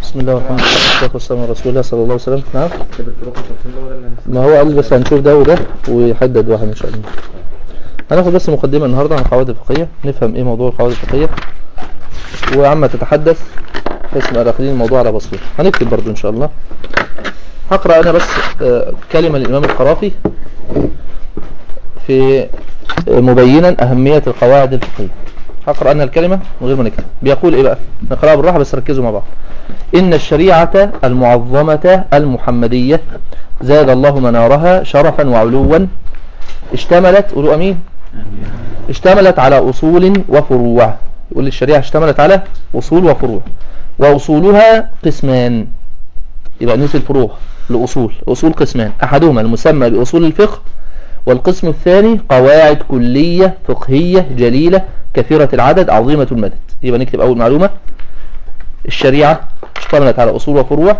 بسم الله والحمد لله والصلاة والسلام على رسول الله صلى الله عليه وسلم نعم ما هو قال بس هنشوف ده وده ويحدد واحد ان شاء الله هناخد بس مقدمة النهاردة عن القواعد الفقهية نفهم ايه موضوع القواعد الفقهية وعما تتحدث بحيث نبقى داخلين الموضوع على بسيط هنكتب برضو ان شاء الله هقرأ انا بس آه، كلمة للامام القرافي في آه، مبينا اهمية القواعد الفقهية هقرأ أنا الكلمة من غير ما نكتب بيقول إيه بقى نقرأها بالراحة بس ركزوا مع بعض إن الشريعة المعظمة المحمدية زاد الله منارها شرفا وعلوا اشتملت قولوا أمين اشتملت على أصول وفروع يقول الشريعة اشتملت على أصول وفروع وأصولها قسمان يبقى نسي الفروع لأصول أصول قسمان أحدهما المسمى بأصول الفقه والقسم الثاني قواعد كلية فقهية جليلة كثيرة العدد عظيمة المدد يبقى نكتب أول معلومة الشريعة اشتملت على أصول وفروع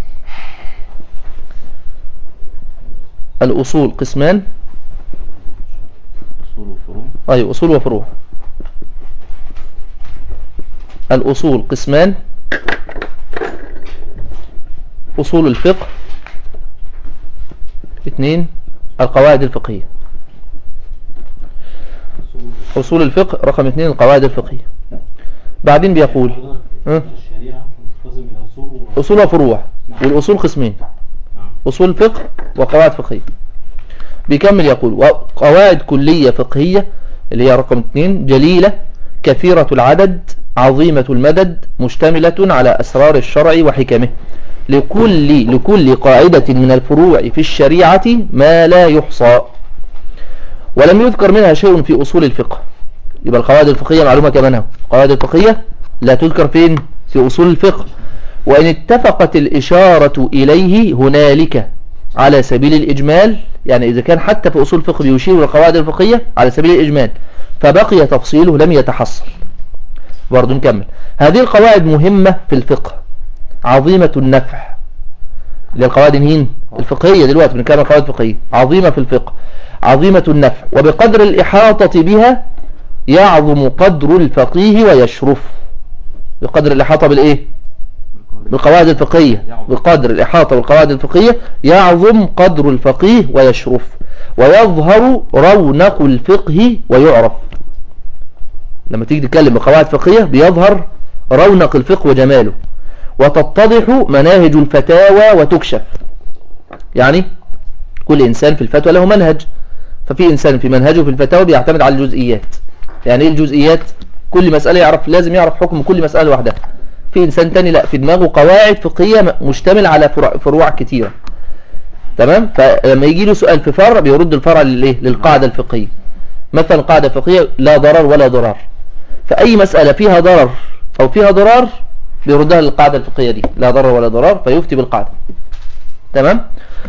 الأصول قسمان أصول وفروع أي أصول وفروع الأصول قسمان أصول الفقه اثنين القواعد الفقهية أصول الفقه رقم اثنين القواعد الفقهية بعدين بيقول ها؟ الشريعة تنقسم إلى أصول و- أصول وفروع والأصول قسمين نعم. أصول فقه وقواعد فقهية بيكمل يقول وقواعد كلية فقهية اللي هي رقم اثنين جليلة كثيرة العدد عظيمة المدد مشتملة على أسرار الشرع وحكمه لكل لكل قاعدة من الفروع في الشريعة ما لا يحصى ولم يذكر منها شيء في أصول الفقه يبقى القواعد الفقهية معلومة كمان اهو القواعد الفقهية لا تذكر فين في أصول الفقه وإن اتفقت الإشارة إليه هنالك على سبيل الإجمال يعني إذا كان حتى في أصول الفقه بيشير إلى القواعد الفقهية على سبيل الإجمال فبقي تفصيله لم يتحصل برضو نكمل هذه القواعد مهمة في الفقه عظيمة النفع اللي هي القواعد مين الفقهية دلوقتي بنتكلم عن قواعد فقهية عظيمة في الفقه عظيمة النفع وبقدر الإحاطة بها يعظم قدر الفقيه ويشرف بقدر الإحاطة بالإيه بالقواعد الفقهية بقدر الإحاطة بالقواعد الفقهية يعظم قدر الفقيه ويشرف ويظهر رونق الفقه ويعرف لما تيجي تتكلم بقواعد فقهية بيظهر رونق الفقه وجماله وتتضح مناهج الفتاوى وتكشف يعني كل إنسان في الفتوى له منهج ففي إنسان في منهجه في الفتاوى بيعتمد على الجزئيات يعني إيه الجزئيات كل مسألة يعرف لازم يعرف حكم كل مسألة لوحدها في إنسان تاني لا في دماغه قواعد فقهية مشتمل على فروع, فروع كتيرة تمام فلما يجي له سؤال في فرع بيرد الفرع للايه للقاعدة الفقهية مثلا القاعدة الفقهية لا ضرر ولا ضرار فأي مسألة فيها ضرر أو فيها ضرار بيردها للقاعدة الفقهية دي لا ضرر ولا ضرار فيفتي بالقاعدة تمام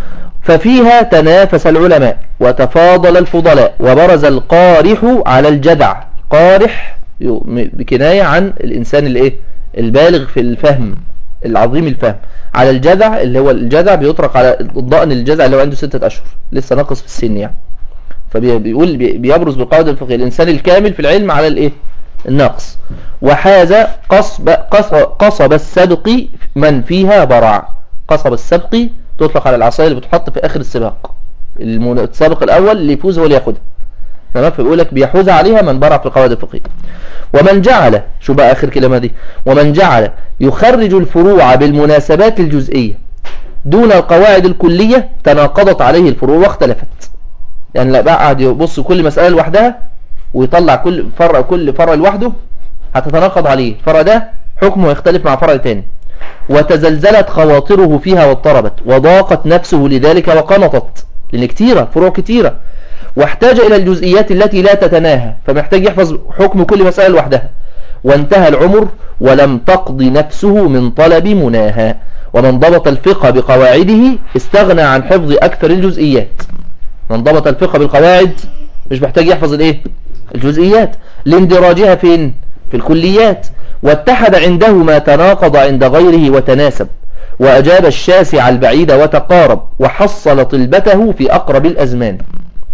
ففيها تنافس العلماء وتفاضل الفضلاء وبرز القارح على الجدع قارح يو- م- بكناية عن الإنسان الايه البالغ في الفهم العظيم الفهم على الجدع اللي هو الجدع بيطرق على الضأن الجدع اللي هو عنده ستة أشهر لسه ناقص في السن يعني فبيقول بي- بيبرز بالقاعدة الفقهية الإنسان الكامل في العلم على الإيه الناقص وحاز قصب قص- قصب السبق من فيها برع قصب السبق تطلق على العصاية اللي بتحط في آخر السباق المن- السابق الأول اللي يفوز هو اللي ياخدها تمام فبيقول لك بيحوز عليها من برع في القواعد الفقهية ومن جعل شو بقى آخر كلمة دي ومن جعل يخرج الفروع بالمناسبات الجزئية دون القواعد الكلية تناقضت عليه الفروع واختلفت يعني لا بقى قاعد يبص كل مسألة لوحدها ويطلع كل فرع كل فرع لوحده هتتناقض عليه الفرع ده حكمه يختلف مع فرع تاني وتزلزلت خواطره فيها واضطربت وضاقت نفسه لذلك وقنطت لأن كتيرة فروع كتيرة واحتاج إلى الجزئيات التي لا تتناهى فمحتاج يحفظ حكم كل مسألة لوحدها وانتهى العمر ولم تقض نفسه من طلب مناها ومن ضبط الفقه بقواعده استغنى عن حفظ أكثر الجزئيات من ضبط الفقه بالقواعد مش محتاج يحفظ الايه الجزئيات لاندراجها فين في الكليات واتحد عنده ما تناقض عند غيره وتناسب وأجاب الشاسع البعيد وتقارب وحصل طلبته في أقرب الأزمان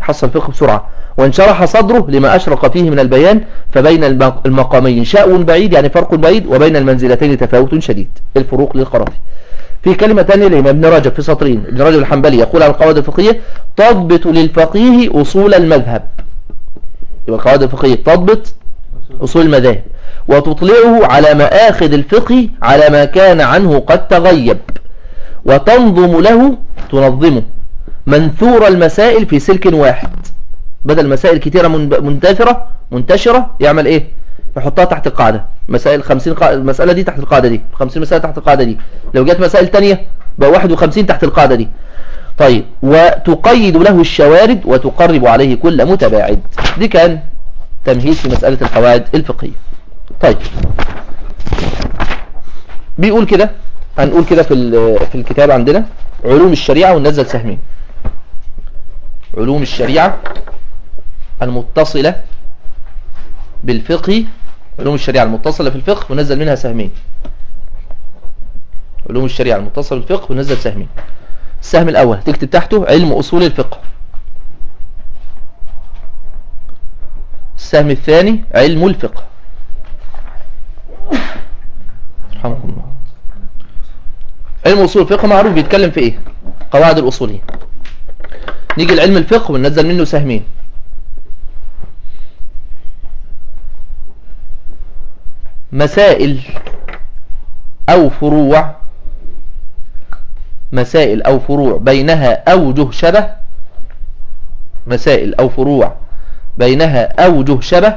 حصل الفقه بسرعة وانشرح صدره لما أشرق فيه من البيان فبين المق- المقامين شاء بعيد يعني فرق بعيد وبين المنزلتين تفاوت شديد الفروق للقرافي في كلمة تانية لإمام ابن رجب في سطرين ابن رجب الحنبلي يقول عن القواعد الفقهية تضبط للفقيه أصول المذهب يبقى القواعد الفقهية تضبط أصول المذاهب وتطلعه على مآخذ الفقه على ما كان عنه قد تغيب وتنظم له تنظمه منثور المسائل في سلك واحد بدل مسائل كتيرة من- منتثرة منتشرة يعمل ايه يحطها تحت القاعدة مسائل 50 قا... المسألة دي تحت القاعدة دي 50 مسألة تحت القاعدة دي لو جت مسائل تانية بقى 51 تحت القاعدة دي طيب وتقيد له الشوارد وتقرب عليه كل متباعد دي كان تمهيد في مسألة القواعد الفقهية طيب بيقول كده هنقول كده في ال- في الكتاب عندنا علوم الشريعة وننزل سهمين علوم الشريعة المتصلة بالفقه علوم الشريعة المتصلة في الفقه ونزل منها سهمين علوم الشريعة المتصلة بالفقه ونزل سهمين السهم الأول تكتب تحته علم أصول الفقه السهم الثاني علم الفقه رحمكم الله علم أصول الفقه معروف بيتكلم في إيه قواعد الأصولية نيجي لعلم الفقه وننزل منه سهمين مسائل أو فروع مسائل أو فروع بينها أوجه شبه مسائل أو فروع بينها أوجه شبه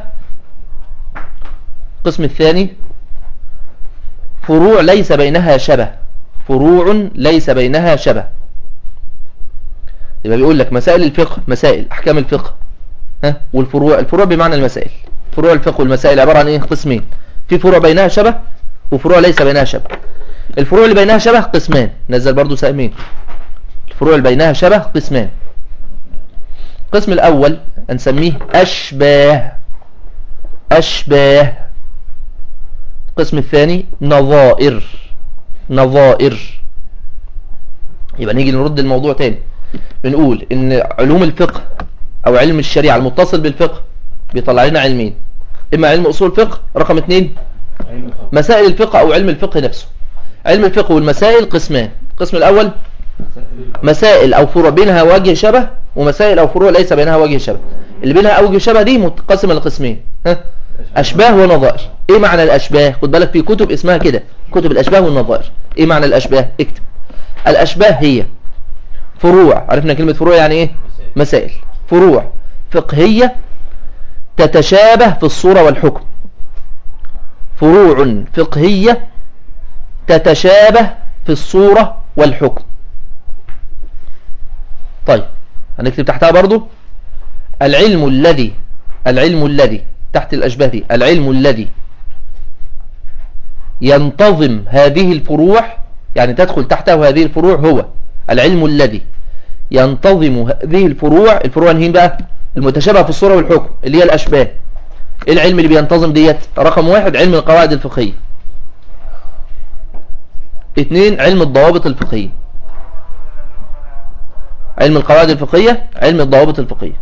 القسم الثاني فروع ليس بينها شبه فروع ليس بينها شبه يبقى بيقول لك مسائل الفقه مسائل أحكام الفقه ها والفروع الفروع بمعنى المسائل فروع الفقه والمسائل عبارة عن ايه قسمين في فروع بينها شبه وفروع ليس بينها شبه الفروع اللي بينها شبه قسمان نزل برضو سهمين الفروع اللي بينها شبه قسمان القسم الأول هنسميه أشباه أشباه القسم الثاني نظائر نظائر يبقى نيجي نرد الموضوع تاني بنقول ان علوم الفقه او علم الشريعة المتصل بالفقه بيطلع لنا علمين اما علم اصول الفقه رقم اتنين علم الفقه مسائل الفقه او علم الفقه نفسه علم الفقه والمسائل قسمان القسم الاول مسائل او فروع بينها وجه شبه ومسائل او فروع ليس بينها وجه شبه اللي بينها اوجه شبه دي متقسمه لقسمين ها اشباه ونظائر ايه معنى الاشباه خد بالك في كتب اسمها كده كتب الاشباه والنظائر ايه معنى الاشباه اكتب الاشباه هي فروع عرفنا كلمه فروع يعني ايه مسائل فروع فقهيه تتشابه في الصوره والحكم فروع فقهيه تتشابه في الصوره والحكم طيب هنكتب تحتها برضو العلم الذي العلم الذي تحت الأشباه دي العلم الذي ينتظم هذه الفروع يعني تدخل تحته هذه الفروع هو العلم الذي ينتظم هذه الفروع الفروع هين بقى المتشابهة في الصورة والحكم اللي هي الأشباه إيه العلم اللي بينتظم ديت رقم واحد علم القواعد الفقهية اثنين علم الضوابط الفقهية علم القواعد الفقهية علم الضوابط الفقهية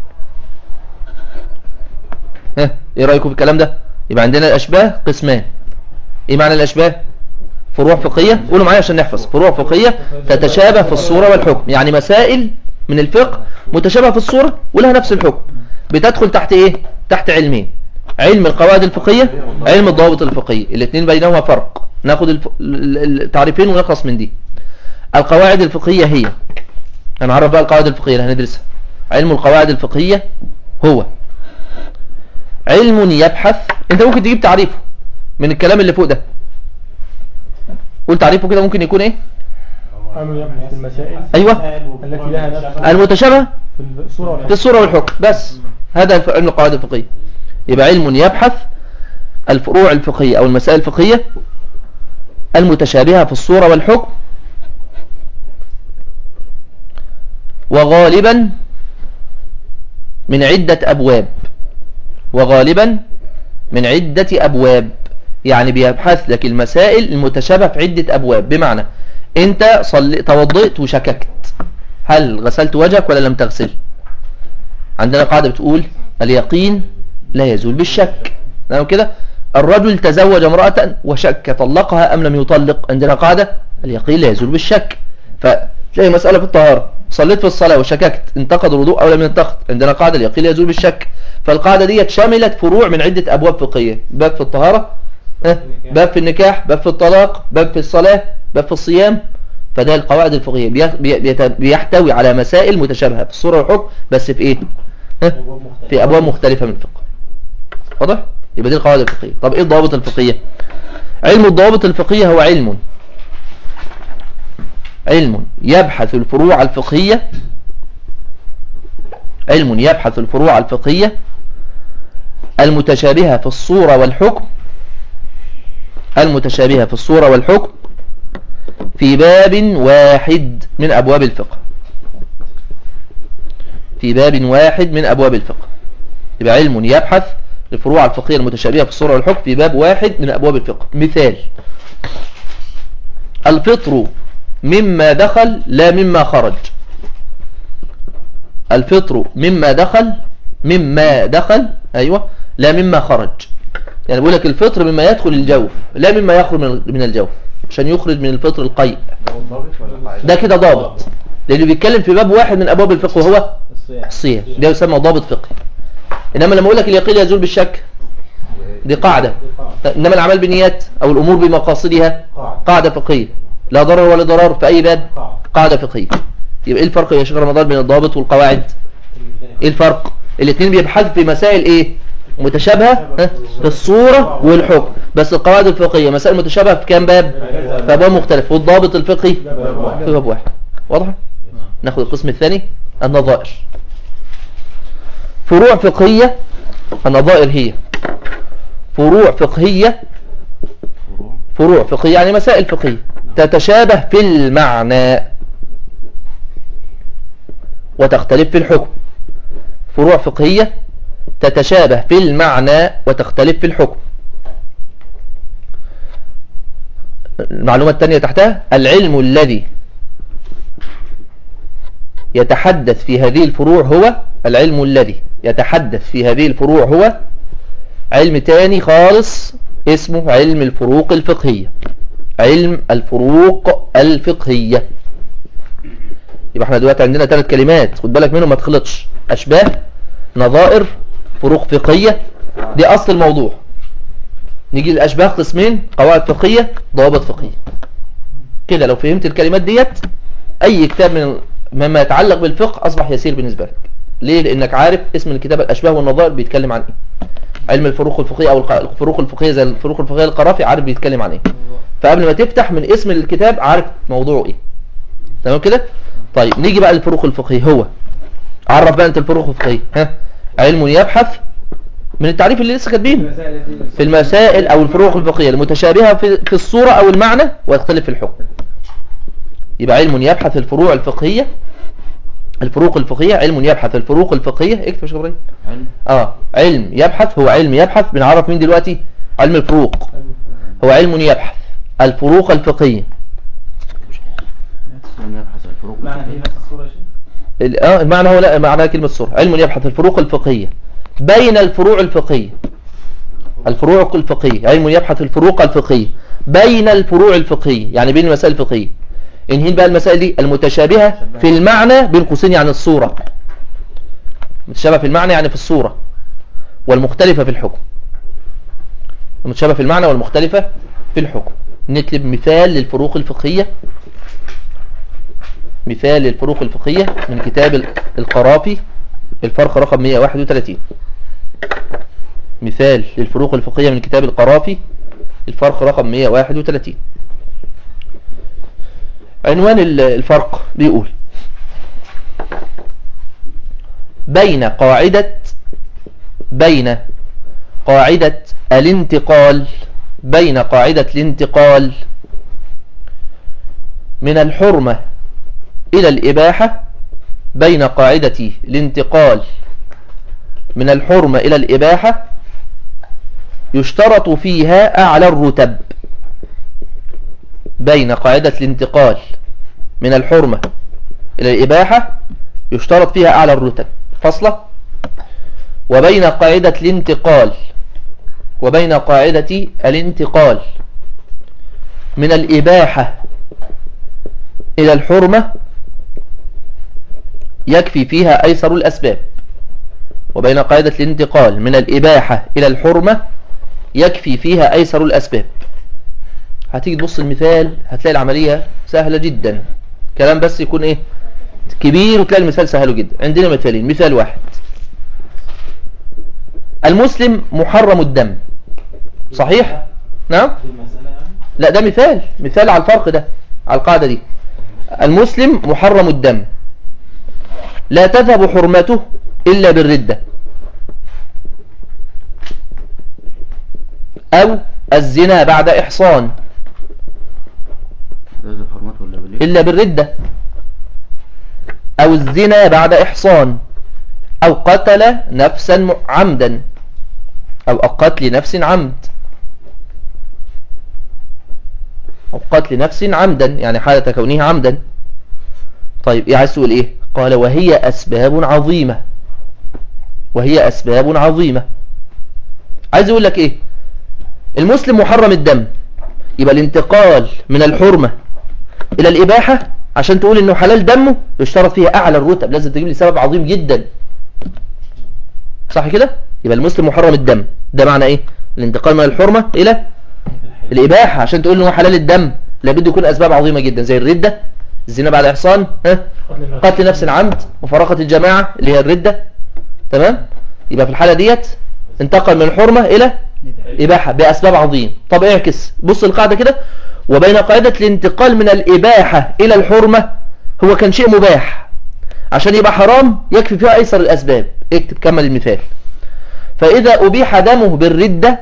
ها ايه رأيكم في الكلام ده يبقى عندنا الاشباه قسمان ايه معنى الاشباه فروع فقهية قولوا معايا عشان نحفظ فروع فقهية تتشابه في الصورة والحكم يعني مسائل من الفقه متشابهة في الصورة ولها نفس الحكم بتدخل تحت ايه تحت علمين علم القواعد الفقهية علم الضوابط الفقهية الاثنين بينهما فرق ناخد الف... التعريفين ونخلص من دي القواعد الفقهية هي هنعرف بقى القواعد الفقهية اللي هندرسها علم القواعد الفقهية هو علم يبحث انت ممكن تجيب تعريفه من الكلام اللي فوق ده قول تعريفه كده ممكن يكون ايه عمل يبحث المسائل ايوه التي لها نفس المتشابه في الصورة في والحكم الصورة والحكم بس هذا علم القواعد الفقهية يبقى علم يبحث الفروع الفقهية او المسائل الفقهية المتشابهة في الصورة والحكم وغالبا من عدة أبواب وغالبا من عدة أبواب يعني بيبحث لك المسائل المتشابهة في عدة أبواب بمعنى أنت صلي توضئت وشككت هل غسلت وجهك ولا لم تغسل عندنا قاعدة بتقول اليقين لا يزول بالشك تمام كده الرجل تزوج امرأة وشك طلقها أم لم يطلق عندنا قاعدة اليقين لا يزول بالشك فتلاقي مسألة في الطهارة صليت في الصلاة وشككت انتقد الوضوء أو لم ينتقد عندنا قاعدة اليقين لا يزول بالشك فالقاعدة دي شملت فروع من عدة أبواب فقهية باب في الطهارة ها؟ باب في النكاح باب في الطلاق باب في الصلاة باب في الصيام فده القواعد الفقهية بي- بي- بيت- بيحتوي على مسائل متشابهة في الصورة والحكم بس في ايه ها؟ في أبواب مختلفة من الفقه واضح يبقى دي القواعد الفقهية طب ايه الضوابط الفقهية علم الضوابط الفقهية هو علم علم يبحث الفروع الفقهية علم يبحث الفروع الفقهية المتشابهة في الصورة والحكم المتشابهة في الصورة والحكم في باب واحد من أبواب الفقه في باب واحد من أبواب الفقه يبقى علم يبحث الفروع الفقهية المتشابهة في الصورة والحكم في باب واحد من أبواب الفقه مثال الفطر مما دخل لا مما خرج الفطر مما دخل مما دخل أيوة لا مما خرج يعني بيقول لك الفطر مما يدخل الجوف لا مما يخرج من من الجوف عشان يخرج من الفطر القيء ده كده ضابط لأنه بيتكلم في باب واحد من أبواب الفقه وهو الصيام ده يسمى ضابط فقهي إنما لما أقول لك اليقين يزول بالشك دي قاعدة إنما الأعمال بالنيات أو الأمور بمقاصدها قاعدة فقهية لا ضرر ولا ضرار في أي باب قاعدة فقهية يبقى إيه الفرق يا شيخ رمضان بين الضابط والقواعد إيه الفرق الاثنين بيبحثوا في مسائل إيه متشابهة ها؟ في الصورة والحكم بس القواعد الفقهية مسائل متشابهة في كام باب في أبواب مختلف والضابط الفقهي في باب واحد واضح ناخد القسم الثاني النظائر فروع فقهية النظائر هي فروع فقهية فروع فقهية يعني مسائل فقهية تتشابه في المعنى وتختلف في الحكم فروع فقهية تتشابه في المعنى وتختلف في الحكم المعلومة الثانية تحتها العلم الذي يتحدث في هذه الفروع هو العلم الذي يتحدث في هذه الفروع هو علم تاني خالص اسمه علم الفروق الفقهية علم الفروق الفقهية يبقى احنا دلوقتي عندنا ثلاث كلمات خد بالك منهم ما تخلطش أشباه نظائر فروق فقهية دي أصل الموضوع نيجي للأشباه قسمين قواعد فقهية ضوابط فقهية كده لو فهمت الكلمات ديت أي كتاب من مما يتعلق بالفقه أصبح يسير بالنسبة لك ليه لأنك عارف اسم الكتاب الأشباه والنظائر بيتكلم عن إيه علم الفروق الفقهية أو الق- الفروق الفقهية زي الفروق الفقهية القرافي عارف بيتكلم عن إيه فقبل ما تفتح من اسم الكتاب عارف موضوعه إيه تمام كده طيب نيجي بقى للفروق الفقهية هو عرف بقى أنت الفروق الفقهية ها علم يبحث من التعريف اللي لسه كاتبينه في المسائل أو الفروق الفقهية المتشابهة في في الصورة أو المعنى ويختلف في الحكم يبقى علم يبحث الفروع الفقهية الفروق الفقهية علم يبحث الفروق الفقهية اكتب يا شيخ ابراهيم علم اه علم يبحث هو علم يبحث بنعرف مين دلوقتي علم الفروق هو علم يبحث الفروق الفقهية نبحث عن الفروق معنى في نفس الصورة يا شيخ ال- اه المعنى هو لا معنى كلمة صورة علم يبحث الفروق الفقهية بين الفروع الفقهية الفروع الفقهية علم يبحث الفروق الفقهية بين الفروع الفقهية يعني بين المسائل الفقهية انهين بقى المسائل دي المتشابهة في المعنى بين قوسين يعني الصورة متشابهة في المعنى يعني في الصورة والمختلفة في الحكم المتشابهة في المعنى والمختلفة في الحكم نكتب مثال للفروق الفقهية مثال للفروق الفقهية من كتاب ال- القرافي الفرق رقم 131 مثال للفروق الفقهية من كتاب القرافي الفرق رقم 131 عنوان ال- الفرق بيقول بين قاعدة بين قاعدة الانتقال بين قاعدة الانتقال من الحرمة إلى الإباحة بين قاعدة الانتقال من الحرمة إلى الإباحة يشترط فيها أعلى الرتب بين قاعدة الانتقال من الحرمة إلى الإباحة يشترط فيها أعلى الرتب فصلة وبين قاعدة الانتقال وبين قاعدة الانتقال من الإباحة إلى الحرمة يكفي فيها أيسر الأسباب وبين قاعدة الانتقال من الإباحة إلى الحرمة يكفي فيها أيسر الأسباب هتيجي تبص المثال هتلاقي العملية سهلة جدا كلام بس يكون إيه كبير وتلاقي المثال سهل جدا عندنا مثالين مثال واحد المسلم محرم الدم صحيح نعم دي المسألة يعني لا ده مثال مثال على الفرق ده على القاعدة دي المسلم محرم الدم لا تذهب حرمته إلا بالردة أو الزنا بعد إحصان لازم حرمات ولا بالليل إلا بالردة أو الزنا بعد إحصان أو قتل نفسا م- عمدا أو قتل نفس عمد أو قتل نفس عمدا يعني حالة كونه عمدا طيب إيه عايز تقول إيه قال وهي أسباب عظيمة وهي أسباب عظيمة عايز يقول لك إيه المسلم محرم الدم يبقى الانتقال من الحرمة إلى الإباحة عشان تقول إنه حلال دمه يشترط فيها أعلى الرتب لازم تجيب لي سبب عظيم جدا صح كده يبقى المسلم محرم الدم ده معنى إيه الانتقال من الحرمة إلى الإباحة عشان تقول إنه حلال الدم لابد يكون أسباب عظيمة جدا زي الردة الزنا بعد إحصان ها قتل نفس العمد مفارقة الجماعة اللي هي الردة تمام يبقى في الحالة ديت انتقل من الحرمة إلى إباحة بأسباب عظيم طب اعكس بص القاعدة كده وبين قاعدة الانتقال من الإباحة إلى الحرمة هو كان شيء مباح عشان يبقى حرام يكفي فيها أيسر الأسباب اكتب كمل المثال فإذا أبيح دمه بالردة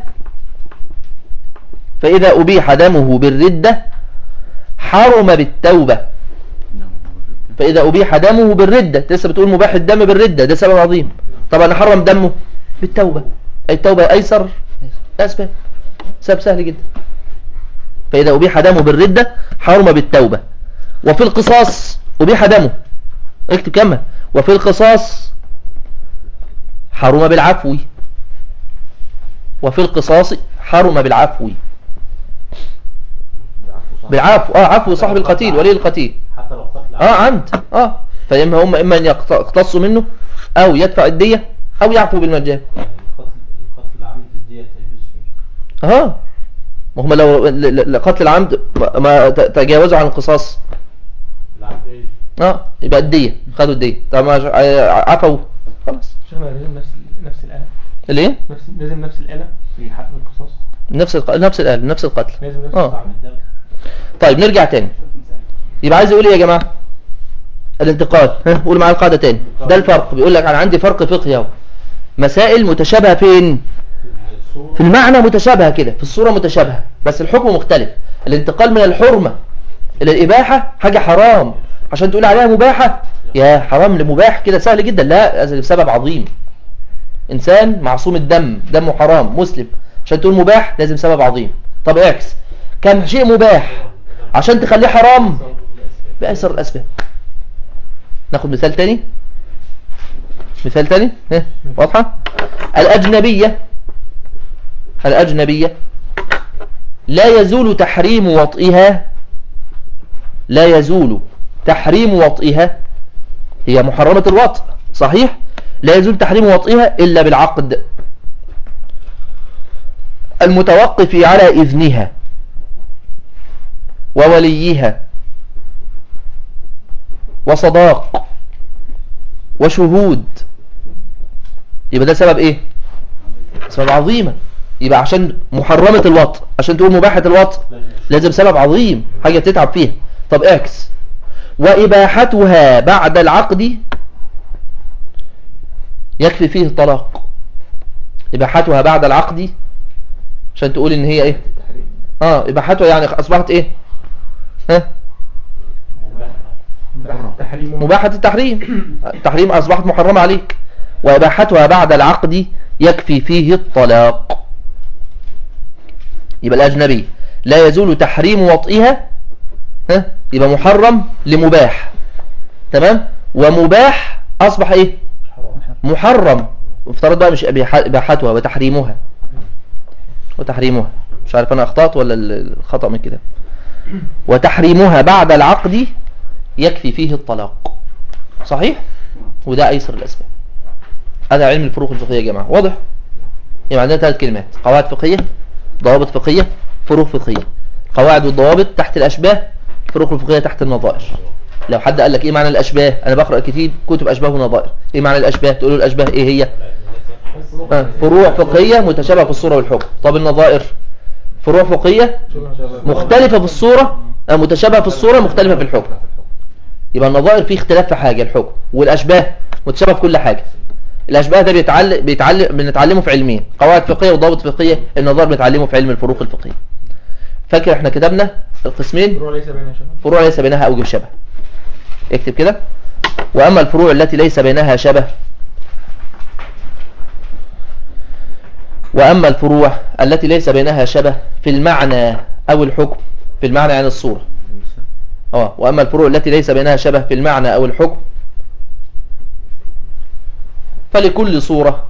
فإذا أبيح دمه بالردة حرم بالتوبة نعم بالردة. فإذا أبيح دمه بالردة أنت لسه بتقول مباح الدم بالردة ده سبب عظيم طبعا أنا حرم دمه بالتوبة أي التوبة أيسر أسباب سبب سهل جدا فإذا أبيح دمه بالردة حرم بالتوبة وفي القصاص أبيح دمه اكتب كمل وفي القصاص حرم بالعفو وفي القصاص حرم بالعفو بالعفو اه عفو صاحب القتيل ولي القتيل حتى لو قتل اه عمد اه فإما هم إما أن يقت- يقتصوا منه أو يدفع الدية أو يعفو بالمجان يعني القتل القتل العمد الدية تجوز فيه اه وهم لو ل- ل- لقتل العمد ما- ما ت- تجاوزوا عن القصاص العمد ايه اه يبقى الدية خدوا الدية طب ما ع- عفوا خلاص شيخنا لازم نفس نفس الآلة الايه نفس لازم نفس الآلة في حق القصاص نفس الق... نفس الآل نفس القتل لازم نفس اه طعم الدم طيب نرجع تاني يبقى عايز يقول ايه يا جماعة الانتقال ها قول معايا القاعدة تاني ده الفرق بيقول لك انا عندي فرق فقهي اهو مسائل متشابهة فين الصورة في المعنى متشابهة كده في الصورة متشابهة بس الحكم مختلف الانتقال من الحرمة إلى الإباحة حاجة حرام عشان تقول عليها مباحة يا حرام لمباح كده سهل جدا لا هذا سبب عظيم إنسان معصوم الدم دمه حرام مسلم عشان تقول مباح لازم سبب عظيم طب اعكس كان شيء مباح عشان تخليه حرام بأيسر الأسباب ناخد مثال تاني مثال تاني ها واضحة الأجنبية الأجنبية لا يزول تحريم وطئها لا يزول تحريم وطئها هي محرمة الوطء صحيح لا يزول تحريم وطئها إلا بالعقد المتوقف على إذنها ووليها وصداق وشهود يبقى ده سبب ايه سبب عظيمة يبقى عشان محرمة الوطء عشان تقول مباحة الوطء لازم سبب عظيم حاجة تتعب فيها طب اعكس وإباحتها بعد العقد يكفي فيه الطلاق إباحتها بعد العقد عشان تقول ان هي ايه اه إباحتها يعني اصبحت ايه ها تحريم مباحة التحريم التحريم أصبحت محرمة عليك وإباحتها بعد العقد يكفي فيه الطلاق يبقى الأجنبي لا يزول تحريم وطئها ها يبقى محرم لمباح تمام ومباح أصبح إيه محرم افترض بقى مش إباحة- إباحتها وتحريمها وتحريمها مش عارف أنا أخطأت ولا ال- الخطأ من كده وتحريمها بعد العقد يكفي فيه الطلاق صحيح وده أيسر الأسباب هذا علم الفروق الفقهية يا جماعة واضح يبقى عندنا ثلاث كلمات قواعد فقهية ضوابط فقهية فروق فقهية قواعد والضوابط تحت الأشباه فروق الفقهية تحت النظائر لو حد قال لك ايه معنى الاشباه انا بقرا كتير كتب اشباه ونظائر ايه معنى الاشباه تقول له الاشباه ايه هي آه، فروع فقهيه متشابهه في الصوره والحكم طب النظائر فروع فقهيه مختلفه في الصوره آه، متشابهه في الصوره مختلفه في الحكم يبقى النظائر فيه اختلاف في حاجه الحكم والاشباه متشابه في كل حاجه الاشباه ده بيتعلم بيتعلم بنتعلمه في علمين قواعد فقهيه وضوابط فقهيه النظائر بنتعلمه في علم الفروق الفقهيه فاكر احنا كتبنا القسمين فروع ليس بينها شبه فروع ليس بينها أوجه شبه اكتب كده وأما الفروع التي ليس بينها شبه وأما الفروع التي ليس بينها شبه في المعنى أو الحكم في المعنى يعني الصورة ليس اه وأما الفروع التي ليس بينها شبه في المعنى أو الحكم فلكل صورة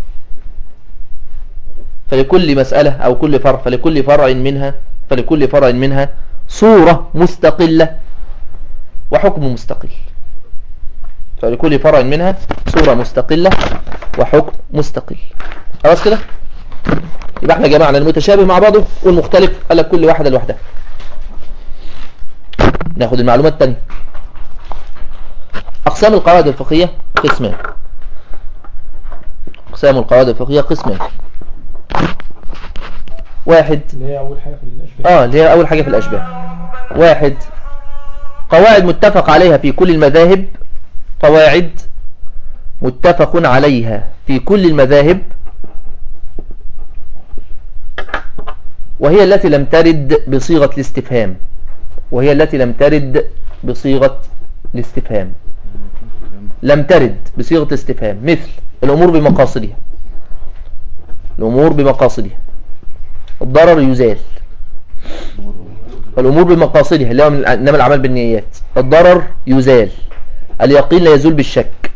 فلكل مسألة أو كل فرع فلكل فرع منها فلكل فرع منها صورة مستقلة وحكم مستقل فلكل فرع منها صورة مستقلة وحكم مستقل خلاص كده يبقى احنا جمعنا المتشابه مع بعضه والمختلف قال لك كل واحدة لوحدها ناخد المعلومات الثانية أقسام القواعد الفقهية قسمان أقسام القواعد الفقهية قسمان واحد اللي هي اول حاجه في الاشباه اه اللي هي أول حاجة في الأشباه واحد قواعد متفق عليها في كل المذاهب قواعد متفق عليها في كل المذاهب وهي التي لم ترد بصيغة الاستفهام وهي التي لم ترد بصيغة الاستفهام لم ترد بصيغة الاستفهام مثل الأمور بمقاصدها الأمور بمقاصدها الضرر يزال الأمور بمقاصدها اللي هو من إنما الأعمال بالنيات الضرر يزال اليقين لا يزول بالشك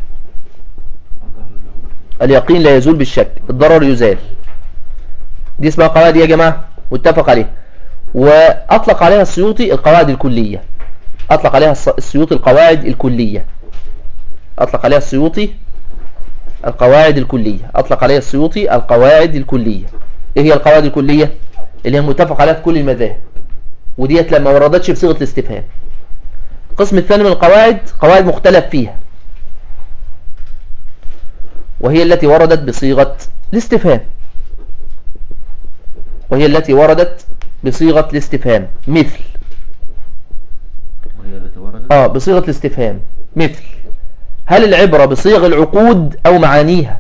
اليقين لا يزول بالشك الضرر يزال دي اسمها قواعد يا جماعة متفق عليها وأطلق عليها السيوطي القواعد الكلية أطلق عليها الس- السيوطي القواعد الكلية أطلق عليها السيوطي القواعد الكلية أطلق عليها السيوطي القواعد الكلية إيه هي القواعد الكلية اللي هي متفق عليها في كل المذاهب وديت لما وردتش بصيغة الاستفهام القسم الثاني من القواعد قواعد مختلف فيها وهي التي وردت بصيغة الاستفهام وهي التي وردت بصيغة الاستفهام مثل وهي التي وردت اه بصيغة الاستفهام مثل هل العبرة بصيغ العقود او معانيها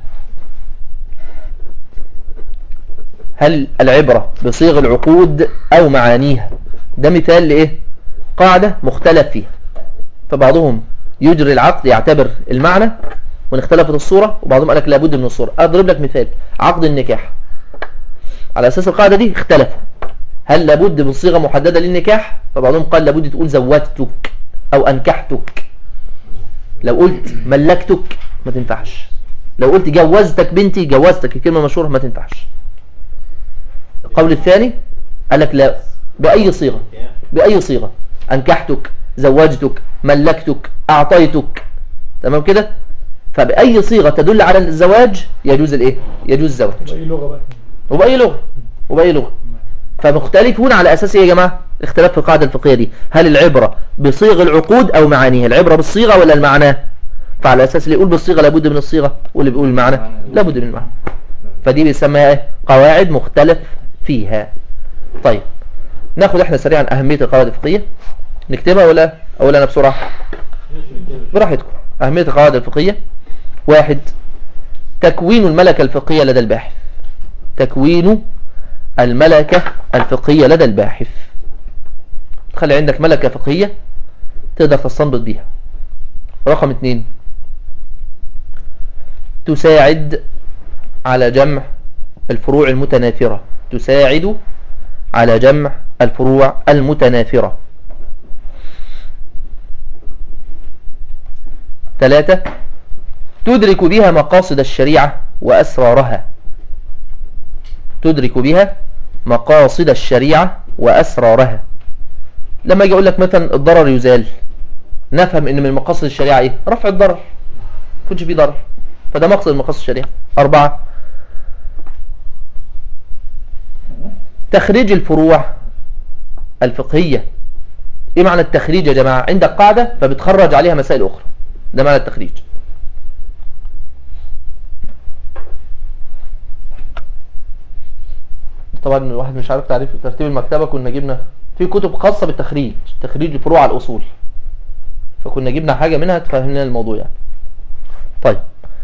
هل العبرة بصيغ العقود او معانيها ده مثال لايه قاعدة مختلف فيها فبعضهم يجري العقد يعتبر المعنى وان اختلفت الصورة وبعضهم قال لك لابد من الصورة اضرب لك مثال عقد النكاح على اساس القاعدة دي اختلفوا هل لابد من صيغة محددة للنكاح فبعضهم قال لابد تقول زوجتك او انكحتك لو قلت ملكتك ما تنفعش لو قلت جوزتك بنتي جوزتك الكلمة المشهورة ما تنفعش القول الثاني قال لك لا بأي صيغة بأي صيغة أنكحتك زوجتك ملكتك أعطيتك تمام كده فبأي صيغة تدل على الزواج يجوز الايه يجوز الزواج باي لغه بقى وبأي لغة وبأي لغة فمختلفون على أساس إيه يا جماعة اختلاف في القاعدة الفقهية دي هل العبرة بصيغ العقود أو معانيها العبرة بالصيغة ولا المعنى فعلى أساس اللي يقول بالصيغة لابد من الصيغة واللي بيقول المعنى لابد من المعنى فدي بيسميها إيه قواعد مختلف فيها طيب ناخد احنا سريعا أهمية القواعد الفقهية نكتبها ولا أقول أنا بسرعة براحتكم أهمية القواعد الفقهية واحد تكوين الملكة الفقهية لدى الباحث تكوين الملكة الفقهية لدى الباحث تخلي عندك ملكة فقهية تقدر تستنبط بيها رقم اثنين تساعد على جمع الفروع المتناثرة تساعد على جمع الفروع المتناثرة ثلاثة تدرك بها مقاصد الشريعة وأسرارها تدرك بها مقاصد الشريعة وأسرارها لما يجي أقول لك مثلا الضرر يزال نفهم ان من مقاصد الشريعة ايه رفع الضرر كنش فيه ضرر فده مقصد من مقاصد الشريعة أربعة تخريج الفروع الفقهية ايه معنى التخريج يا جماعة عندك قاعدة فبتخرج عليها مسائل اخرى ده معنى التخريج طبعا الواحد مش عارف تعريف ترتيب المكتبة كنا جبنا في كتب خاصة بالتخريج تخريج الفروع على الأصول فكنا جبنا حاجة منها تفهمنا الموضوع يعني طيب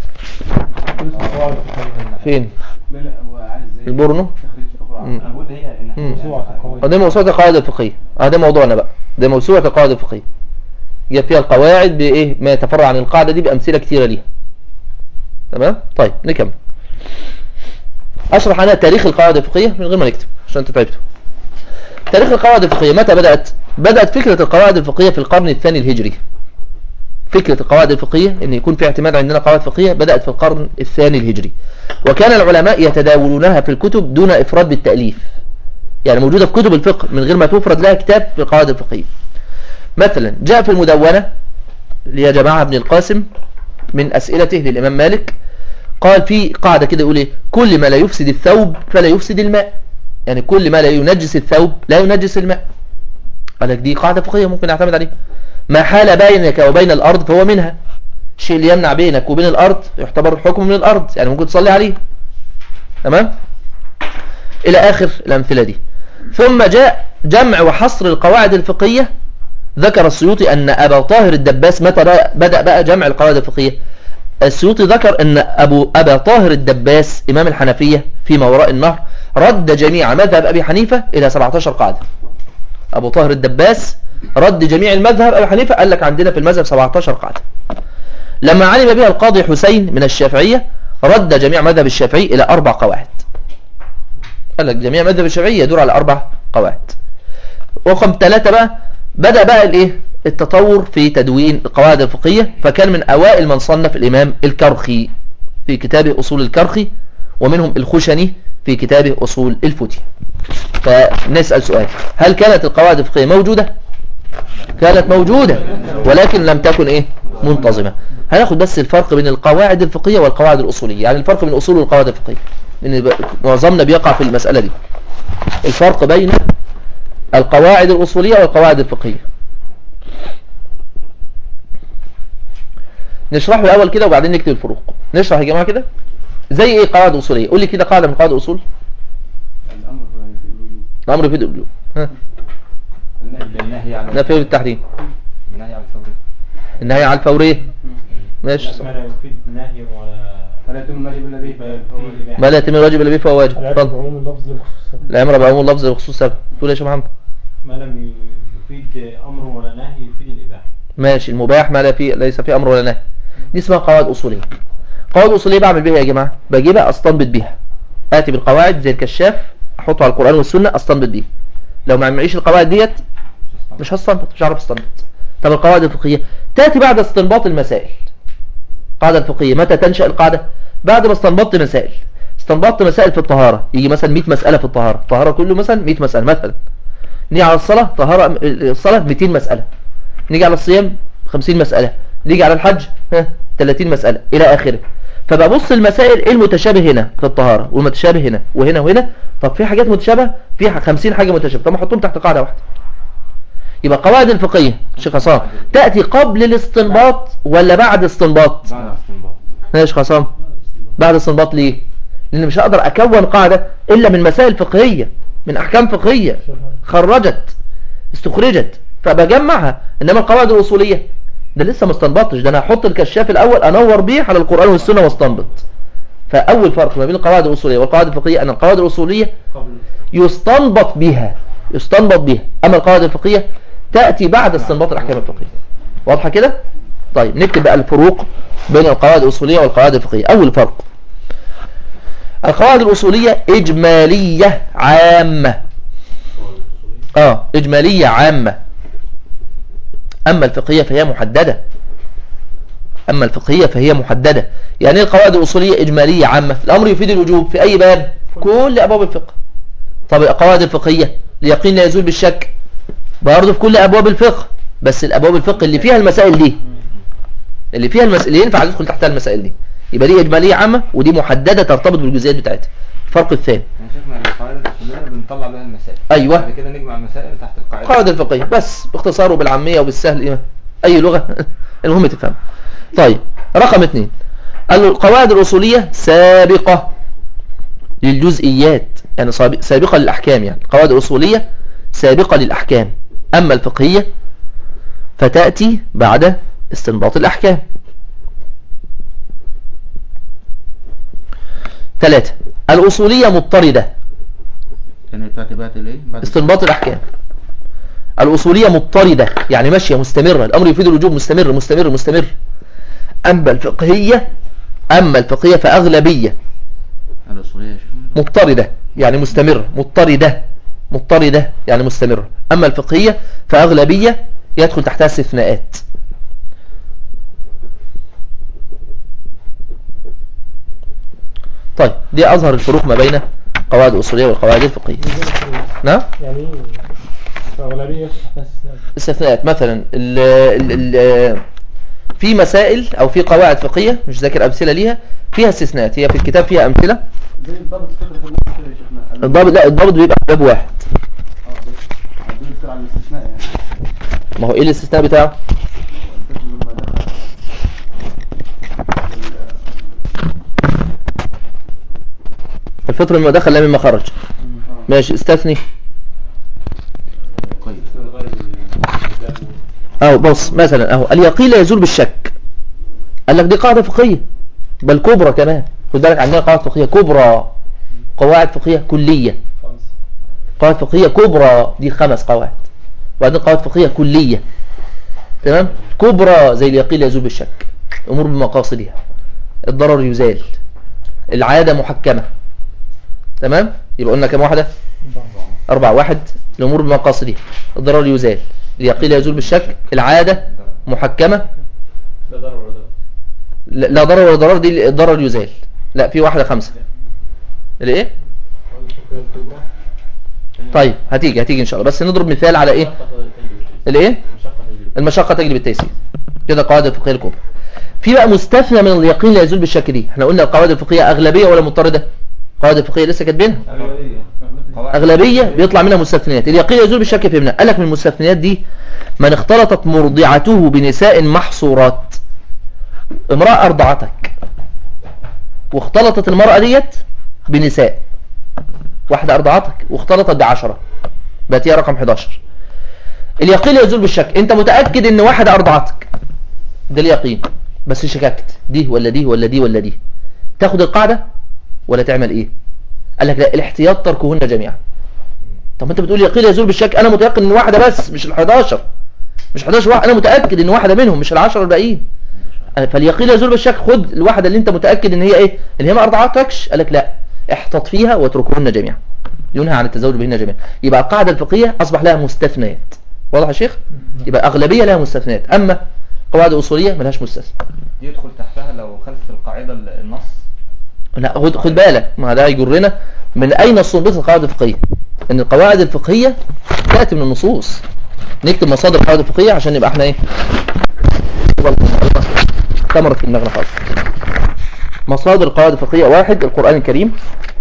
فين لا لا هو عايز زي البورنو تخريج فقرة مم. انا بقول هي ان مم. موسوعة القواعد. آه، ده موسوعة القواعد الفقهية اه ده موضوعنا بقى ده موسوعة القواعد الفقهية جاب فيها القواعد بايه ما يتفرع عن القاعدة دي بأمثلة كتيرة ليها تمام طيب نكمل اشرح انا تاريخ القواعد الفقهية من غير ما نكتب عشان انت تعبتوا تاريخ القواعد الفقهية متى بدأت بدأت فكرة القواعد الفقهية في القرن الثاني الهجري فكرة القواعد الفقهية ان يكون في اعتماد عندنا قواعد فقهية بدأت في القرن الثاني الهجري وكان العلماء يتداولونها في الكتب دون افراد بالتأليف يعني موجودة في كتب الفقه من غير ما تفرد لها كتاب في القواعد الفقهية مثلا جاء في المدونة اللي هي جماعة ابن القاسم من أسئلته للإمام مالك قال في قاعدة كده يقول ايه كل ما لا يفسد الثوب فلا يفسد الماء يعني كل ما لا ينجس الثوب لا ينجس الماء قال لك دي قاعدة فقهية ممكن نعتمد عليها ما حال بينك وبين الأرض فهو منها الشيء اللي يمنع بينك وبين الأرض يعتبر حكم من الأرض يعني ممكن تصلي عليه تمام إلى آخر الأمثلة دي ثم جاء جمع وحصر القواعد الفقهية ذكر السيوطي أن أبا طاهر الدباس متى بقى- بدأ بقى جمع القواعد الفقهية السيوطي ذكر أن أبو أبا طاهر الدباس إمام الحنفية فيما وراء النهر رد جميع مذهب أبي حنيفة إلى 17 قاعدة أبو طاهر الدباس رد جميع المذهب أبي حنيفة قال لك عندنا في المذهب 17 قاعدة لما علم بها القاضي حسين من الشافعية رد جميع مذهب الشافعي إلى أربع قواعد قال لك جميع مذهب الشافعي يدور على أربع قواعد رقم ثلاثة بقى بدأ بقى الايه التطور في تدوين القواعد الفقهية فكان من أوائل من صنف الإمام الكرخي في كتابه أصول الكرخي ومنهم الخشني في كتابه أصول الفتي فنسأل سؤال هل كانت القواعد الفقهية موجودة كانت موجودة ولكن لم تكن ايه منتظمة هناخد بس الفرق بين القواعد الفقهية والقواعد الأصولية يعني الفرق بين أصول والقواعد الفقهية لأن ب- معظمنا بيقع في المسألة دي الفرق بين القواعد الأصولية والقواعد الفقهية نشرحه الأول كده وبعدين نكتب الفروق نشرح يا جماعة كده زي ايه قواعد أصولية قول لي كده قاعدة من قواعد الأصول الامر في الوجوب الأمر يفيد الوجوب ها النهي النهي عن نفي التحريم النهي عن الفوري النهي على الفورية ماشي ما لا يفيد نهي ولا فلا يتم الواجب الا به فهو الإباحة. ما لا يتم الواجب الا به فهو واجب العبرة اتفضل بعموم اللفظ للخصوص السبب. الامر بعموم اللفظ بخصوص سبب تقول يا شيخ محمد ما لم يفيد امر ولا نهي يفيد الاباحه ماشي المباح ما لا فيه ليس فيه امر ولا نهي دي اسمها قواعد اصوليه قواعد اصوليه بعمل بيها يا جماعه بجيبها استنبط بيها اتي بالقواعد زي الكشاف احطه على القران والسنه استنبط بيها لو ما معيش القواعد ديت مش هستنبط مش هعرف استنبط طب القواعد الفقهيه تاتي بعد استنباط المسائل القاعده الفقهيه متى تنشا القاعده بعد ما استنبطت مسائل استنبطت مسائل في الطهاره يجي مثلا 100 مساله في الطهاره الطهاره كله مثلا 100 مساله مثلا نيجي على الصلاه طهاره الصلاه 200 مساله نيجي على الصيام 50 مساله نيجي على الحج ها 30 مساله الى اخره فببص المسائل ايه المتشابه هنا في الطهاره والمتشابه هنا وهنا وهنا طب في حاجات متشابهه في 50 حاجه متشابهه طب ما احطهم تحت قاعده واحده يبقى قواعد الفقهيه شيخ عصام تاتي قبل الاستنباط ولا بعد استنباط بعد استنباط يا شيخ عصام بعد استنباط ليه لان مش هقدر اكون قاعده الا من مسائل فقهيه من احكام فقهيه خرجت استخرجت فبجمعها انما القواعد الاصوليه ده لسه ما استنبطتش ده انا هحط الكشاف الاول انور بيه على القران والسنه واستنبط فاول فرق ما بين القواعد الاصوليه والقواعد الفقهيه ان القواعد الاصوليه قبل يستنبط بها يستنبط بها اما القواعد الفقهيه تاتي بعد استنباط الاحكام الفقهيه واضحه كده طيب نكتب بقى الفروق بين القواعد الاصوليه والقواعد الفقهيه اول فرق القواعد الاصوليه اجماليه عامه اه اجماليه عامه اما الفقهيه فهي محدده أما الفقهية فهي محددة يعني إيه القواعد الأصولية إجمالية عامة الأمر يفيد الوجوب في أي باب كل أبواب الفقه طب القواعد الفقهية اليقين لا يزول بالشك برضه في كل أبواب الفقه بس الأبواب الفقه اللي فيها المسائل دي اللي فيها المسائل اللي ينفع تدخل تحتها المسائل دي يبقى دي إجمالية عامة ودي محددة ترتبط بالجزئيات بتاعتها الفرق الثاني يعني شفنا القواعد الأصولية بنطلع بها المسائل أيوة. بعد كده نجمع المسائل تحت القاعدة القواعد الفقهية بس باختصار وبالعامية وبالسهل إيه؟ أي لغة المهم تفهم طيب رقم اثنين قال له القواعد الأصولية سابقة للجزئيات يعني صاب- سابقة للأحكام يعني القواعد الأصولية سابقة للأحكام أما الفقهية فتأتي بعد استنباط الأحكام ثلاثة الأصولية مضطردة يعني بتاعتي بعت الايه بعد استنباط الأحكام الأصولية مضطردة يعني ماشية مستمرة الأمر يفيد الوجوب مستمر مستمر مستمر أما الفقهية أما الفقهية فأغلبية الاصوليه يا شيخ مضطردة يعني مستمرة مضطردة مضطردة يعني مستمرة أما الفقهية فأغلبية يدخل تحتها استثناءات طيب دي أظهر الفروق ما بين القواعد الأصولية والقواعد الفقهية نعم يعني ايه أغلبية تحت استثناء استثناءات مثلا ال ال ال في مسائل او في قواعد فقهيه مش ذاكر امثله ليها فيها استثناءات هي في الكتاب فيها امثله زي الضابط فكرة المصدر يا شيخنا الضابط لا الضابط بيبقى في باب واحد اه بس عايزين نذكر على الاستثناء يعني ما هو ايه الاستثناء بتاعه الفكر لما دخل الفطر مما دخل لا مما خرج ماشي استثني قيد اهو بص مثلا اهو اليقين لا يزول بالشك قال لك دي قاعده فقهيه بل كبرى كمان خد بالك عندنا قواعد فقهيه كبرى قواعد فقهيه كليه خمس قواعد فقهية كبرى دي خمس قواعد وبعدين قواعد فقهية كلية تمام كبرى زي اليقين لا يزول بالشك أمور بمقاصدها الضرر يزال العادة محكمة تمام يبقى قلنا كم واحدة أربعة واحد الأمور بمقاصدها الضرر يزال اليقين لا يزول بالشك العادة محكمة لا ضرر ولا ضرر لا لا ضرر ولا ضرر دي الضرر يزال لا في واحدة خمسة الايه قواعد الفقهية الكبرى طيب هتيجي هتيجي ان شاء الله بس نضرب مثال على ايه الايه المشقة تجلب التيسير كده قواعد الفقهية الكبرى في بقى مستثنى من اليقين لا يزول بالشك دي احنا قلنا القواعد الفقهية أغلبية ولا مضطردة قواعد الفقهية لسه كاتبينها أغلبية بيطلع منها مستثنيات اليقين يزول بالشك فهمنا قال لك من المستثنيات دي من اختلطت مرضعته بنساء محصورات امرأة أرضعتك واختلطت المرأة ديت بنساء واحدة أرضعتك واختلطت بعشرة بقت هي رقم 11 اليقين لا يزول بالشك انت متأكد ان واحدة أرضعتك ده اليقين بس شككت دي ولا دي ولا دي ولا دي تاخد القاعدة ولا تعمل ايه قال لك لا الاحتياط تركهن جميعا طب انت بتقول يقين لا يزول بالشك انا متيقن ان واحدة بس مش ال11 مش 11 واحد انا متأكد ان واحدة منهم مش ال10 الباقيين قال فاليقين لا يزول بالشك خد الواحدة اللي انت متأكد ان هي ايه اللي هي ما ارضعتكش قال لك لا احتط فيها واتركهن جميعا ينهى عن التزوج بهن جميعا يبقى القاعدة الفقهية اصبح لها مستثنيات واضح يا شيخ يبقى اغلبية لها مستثنيات اما قواعد اصولية ملهاش مستثنى دي يدخل تحتها لو خلف القاعدة النص لا خد خد بالك ما ده يجرنا من اين استنبطت القواعد الفقهية ان القواعد الفقهية تأتي من النصوص نكتب مصادر القواعد الفقهية عشان نبقى احنا ايه ثمرت في دماغنا خالص مصادر القواعد الفقهية واحد القرآن الكريم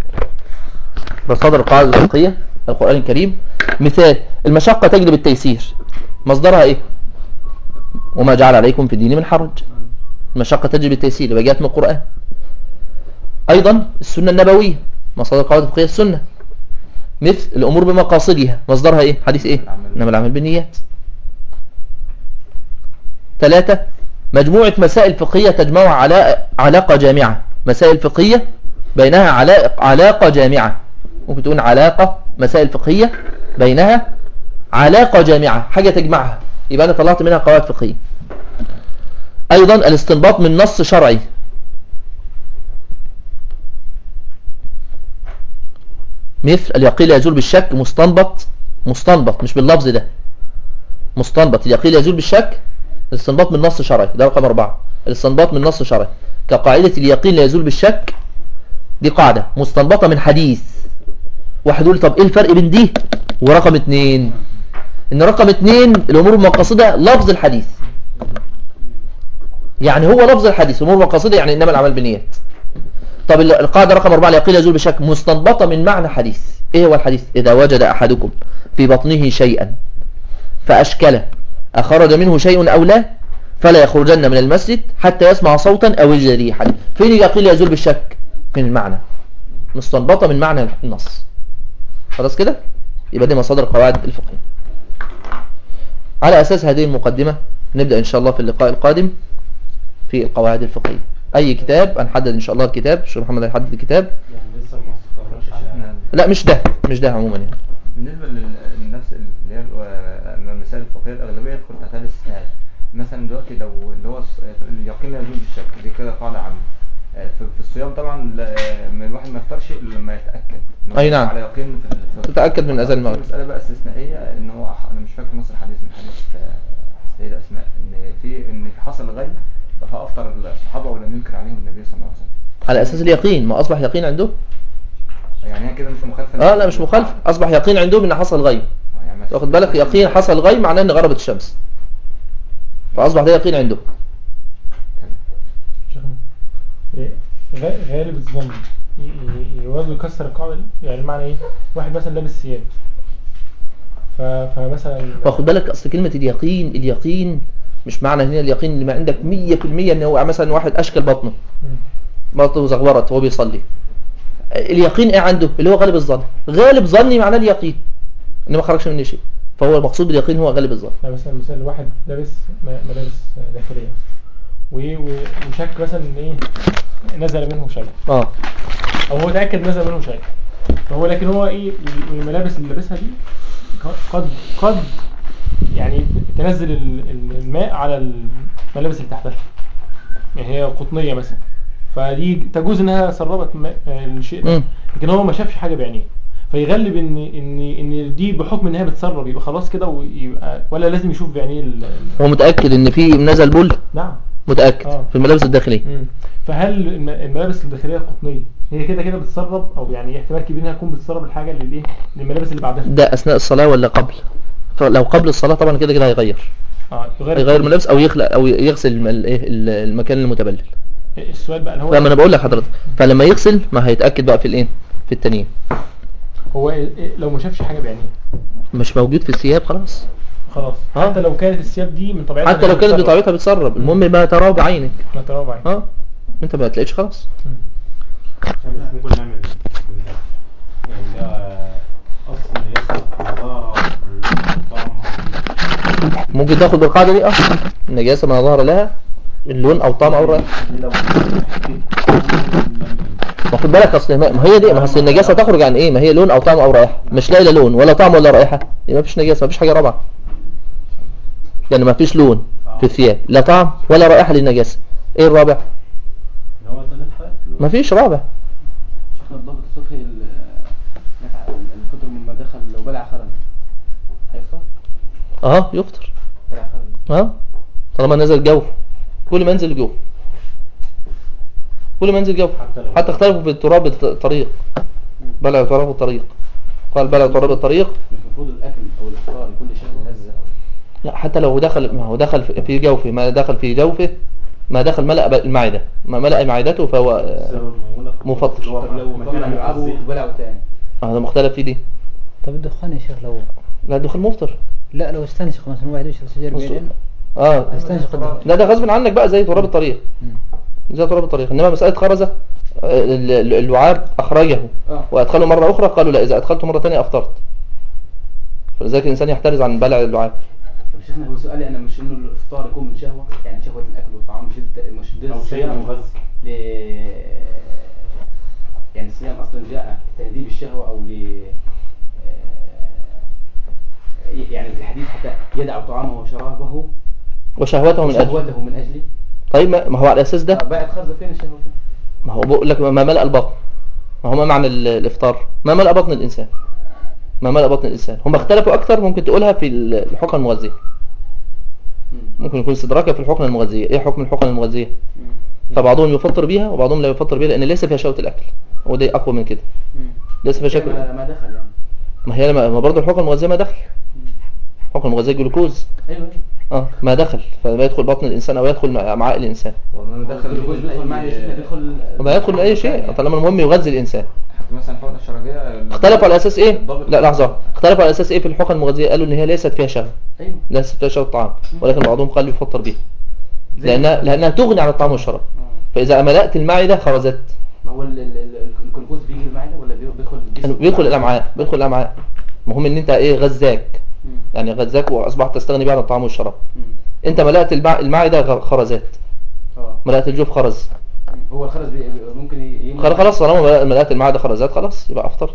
مصادر القواعد الفقهية القرآن الكريم مثال المشقة تجلب التيسير مصدرها ايه وما جعل عليكم في الدين من حرج المشقة تجلب التيسير يبقى جاءت من القرآن ايضا السنة النبوية مصادر القواعد الفقهية السنة مثل الامور بمقاصدها مصدرها ايه حديث ايه انما العمل بالنيات ثلاثة مجموعة مسائل فقهية تجمعها على علاقة جامعة مسائل فقهية بينها علاقة, علاقة جامعة ممكن تقول علاقة مسائل فقهية بينها علاقة جامعة حاجة تجمعها يبقى أنا طلعت منها قواعد فقهية أيضا الاستنباط من نص شرعي مثل اليقين لا يزول بالشك مستنبط مستنبط مش باللفظ ده مستنبط اليقين لا يزول بالشك الاستنباط من نص شرعي ده رقم أربعة الاستنباط من نص شرعي كقاعدة اليقين لا يزول بالشك دي قاعدة مستنبطة من حديث واحد يقول طب ايه الفرق بين دي ورقم اتنين ان رقم اتنين الامور المقاصدة لفظ الحديث يعني هو لفظ الحديث الامور المقاصدة يعني انما الاعمال بالنيات طب ال- القاعدة رقم أربعة اليقين لا يزول بشك مستنبطة من معنى حديث ايه هو الحديث اذا وجد احدكم في بطنه شيئا فاشكله اخرج منه شيء او لا فلا يخرجن من المسجد حتى يسمع صوتا او يجد ريحا فين اليقين لا يزول بالشك من المعنى مستنبطة من معنى النص خلاص كده يبقى دي مصادر القواعد الفقهية على أساس هذه المقدمة نبدأ إن شاء الله في اللقاء القادم في القواعد الفقهية أي كتاب هنحدد إن شاء الله الكتاب الشيخ محمد هيحدد الكتاب يعني لسه ما استقرش على شفنا لا مش ده مش ده عموما يعني بالنسبة لل- للنفس اللي هي ال- المسائل الفقهية الأغلبية يدخل تحتها الاستثناء مثلا دلوقتي لو اللي هو الص- اليقين لا يزول بالشك دي كده قاعدة عامة آه، في في الصيام طبعا لا- آه، ما الواحد ما يفطرش إلا لما يتأكد إن هو أي نعم. على يقين في الفطر تتأكد من أذان المغرب. مسألة بقى استثنائية إن هو ح- أنا مش فاكر نص الحديث من حديث آه، السيدة أسماء إن في إن في حصل غيب فأفطر الصحابة ولم ينكر عليهم النبي صلى الله عليه وسلم على أساس اليقين ما أصبح يقين عنده يعني هي كده مش مخالفة اه لا مش مخالف أصبح يقين عندهم إن حصل غيب آه، يعني ما- واخد بالك يقين حصل غيب معناه إن غربت الشمس فأصبح ده يقين عنده شيخنا، إيه، غ- غالب الظن ي- ي- يوازو يكسر القاعدة دي يعني معنى ايه واحد مثلا لابس ثياب ف- فمثلا واخد بالك اصل كلمة اليقين اليقين مش معنى هنا اليقين اللي ما عندك 100% ان هو مثلا واحد اشكل بطنه مم. بطنه زغورت وهو بيصلي اليقين ايه عنده اللي هو غالب الظن غالب ظني معناه اليقين ان ما خرجش مني شيء فهو المقصود باليقين هو غالب الظن لا مثلا مثلا واحد لابس م- ملابس داخلية و- و- وشك مثلا ان ايه نزل منه شيء اه او هو تأكد نزل منه شيء فهو لكن هو ايه الملابس اللي لابسها دي قد قد يعني تنزل ال- ال- الماء على الملابس اللي تحتها يعني هي قطنية مثلا فدي تجوز انها سربت ماء الشيء ده مم. لكن هو ما شافش حاجة بعينيه فيغلب ان ان ان دي بحكم ان هي بتسرب يبقى خلاص كده ويبقى ولا لازم يشوف بعينيه ال- ال- هو متأكد ان في نزل بول نعم متأكد آه. في الملابس الداخلية مم. فهل الم- الملابس الداخليه القطنيه هي كده كده بتسرب او يعني احتمال كبير انها تكون بتسرب الحاجه للايه للملابس اللي بعدها ده اثناء الصلاة ولا قبل فلو قبل الصلاة طبعا كده كده هيغير اه يغير هيغير الملابس او يخلق او يغسل الم- الايه ال- المكان المتبلل السؤال بقى اللي هو فما انا بقول لحضرتك فلما يغسل ما هيتأكد بقى في الايه في التانيين هو إيه- إيه لو ما شافش حاجه بعينيه مش موجود في الثياب خلاص خلاص آه. حتى لو كانت الثياب دي من طبيعتها حتى لو كانت بطبيعتها بتسرب المهم ما تراه بعينك بطبيعتها بعين اه انت ما تلاقيش خلاص عشان مش ممكن نعمل بالله. يعني ده اصل يصل نظارة طعم ممكن تاخد بالقاعدة دي اه النجاسة ما ظهر لها اللون او طعم او رائحة ما خد بالك اصل ما ما هي دي ما اصل النجاسة تخرج عن ايه ما هي لون او طعم او رائحة مش لاقي لا لون ولا طعم ولا رائحة يبقى ما فيش نجاسة ما فيش حاجة رابعة يعني ما فيش لون في الثياب لا طعم ولا رائحة للنجاسة ايه الرابع اللي هو ثلاث حالات ما فيش رابع شيخنا الضابط الفقهي ال- يقع الفطر مما دخل لو بلع خرج هيفطر؟ اه يفطر بلع خرج اه طالما نزل جوف كل ما ينزل جوف كل ما ينزل جوف حتى لو- حتى اختلفوا في تراب الطريق بلع تراب الطريق قال بلع تراب الطريق مش المفروض الاكل او الافطار يكون لشهوه لذة لا حتى لو دخل ما هو دخل في- في جوفه ما دخل في جوفه ما دخل ملأ المعدة ما ملأ معدته فهو آه، السبب ما يقول لك مفطر. اللي هو طب لو مكان طلع ملعبه المغذي. وبلعه تاني هذا مختلف في دي طب الدخان يا شيخ لو لا دخل مفطر لا لو استنشق مثلا واحد يشرب سجاير بص- بعيدين اه يستنشق الدخان لا ده غصب عنك بقى زي تراب الطريق مم. زي تراب الطريق انما مسألة خرزة آه، ال- ال- اللعاب اخرجه اه وادخله مرة اخرى قالوا لا اذا ادخلته مرة ثانيه افطرت فلذلك الانسان يحترز عن بلع اللعاب طب شيخنا هو سؤالي انا مش انه الافطار يكون من شهوه يعني شهوه الاكل والطعام مش الت- مش ده او شيء الصيام مغذي ل يعني الصيام اصلا جاء تهذيب الشهوه او ل آه، يعني في الحديث حتى يدع طعامه وشرابه وشهوته من اجل شهوته من اجله طيب ما ما هو على الاساس ده آه، باعت خرزه فين الشهوه ما هو بقول لك ما ملأ البطن ما هو ما معنى ال- الافطار ما ملأ بطن الانسان ما ملأ بطن الانسان هم اختلفوا اكثر ممكن تقولها في ال- الحكم المغذية ممكن يكون استدراكا في الحقن المغذية ايه حكم الحقن المغذية فبعضهم يفطر بيها وبعضهم لا يفطر بيها لان ليس فيها شهوة الاكل وده اقوى من كده ليس فيها شكل ما ما دخل يعني ما هي ما ما برضه الحقن المغذية ما دخل الحقن المغذية جلوكوز ايوه اه ما دخل فما يدخل بطن الانسان او يدخل مع- امعاء الانسان وما دخل الجلوكوز بيدخل معي يا شيخنا بيدخل وما يدخل من اي شيء طالما المهم يغذي الانسان حتى مثلا حقنة الشرجية اختلفوا على اساس ايه الضابط- لا لحظه اختلفوا على اساس ايه في الحقن المغذيه قالوا ان هي ليست فيها شهوه ايوه ليست فيها شهوه طعام ولكن بعضهم قال يفطر بيها زي لانها لانها تغني عن الطعام والشراب آه. فاذا ملأت المعده خرجت ما هو ال- ال- ال- الجلوكوز بيجي المعده ولا بي- بيدخل الجسم؟ بيدخل الامعاء بيدخل الامعاء المهم ان انت ايه غذاك مم. يعني غذاك واصبحت تستغني بيه عن الطعام والشراب مم. انت ملأت المع- المعده غ- خرزات اه ملأت الجوف خرز مم. هو الخرز بي- بي- ممكن ي- يمنع- خلاص خلاص طالما ملأت المعده خرزات خلاص يبقى افطرت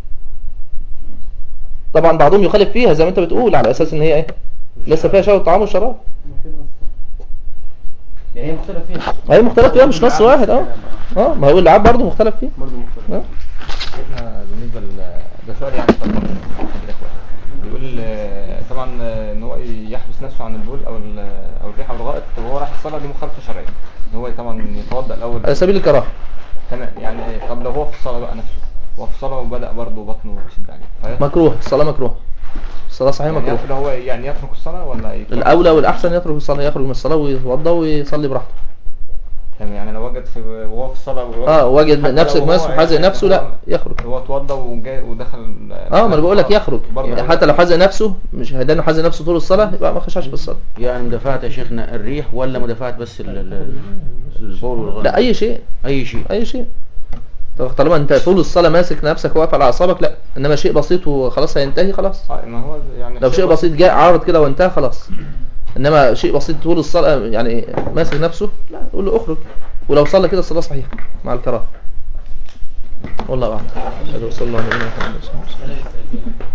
طبعا بعضهم يخالف فيها زي ما انت بتقول على اساس ان هي ايه لسه فيها شهوه طعام وشراب يعني هي مختلف فيها هي مختلف فيها مش نص واحد اه اه اه ما هو اللعاب برضه مختلف فيه برضه مختلف اه احنا بالنسبه ل ده سؤال يعني طبعا أحد الإخوة. بيقول آه، طبعا آه، ان هو يحبس نفسه عن البول او ال- او الريح او الغائط وهو رايح الصلاه دي مخالفه شرعيه ان هو طبعا يتوضا الاول على سبيل الكراهه تمام يعني طب لو هو في الصلاه بقى نفسه هو في الصلاه وبدا برضه بطنه يشد عليه فيترك- مكروه الصلاه مكروه الصلاه صحيح يعني مكروه يترك- هو يعني يترك الصلاه ولا يكون- الاولى والاحسن يترك الصلاه يخرج من الصلاه ويتوضا ويصلي براحته تمام يعني لو وجد في وهو في الصلاه ووجد- اه وجد حتى نفسك لو هو ماسك حازق يعني نفسه هو- لا يخرج هو اتوضى وجاي ودخل اه ما انا بقول لك يخرج برضه يعني حتى لو حازق نفسه مش هيدانه حازق نفسه طول الصلاه يبقى ما خشاش في الصلاه يعني مدافعة يا شيخنا الريح ولا مدافعة بس ال- ال- البول والغنم لا اي شيء اي شيء اي شيء طب طالما انت طول الصلاه ماسك نفسك واقف على اعصابك لا انما شيء بسيط وخلاص هينتهي خلاص اه ما هو يعني لو شيء بسيط جاء عارض كده وانتهى خلاص انما شيء بسيط طول الصلاه يعني ماسك نفسه لا قول له اخرج ولو صلى كده الصلاه صحيحه مع الكراهه والله اعلم صلى الله عليه وسلم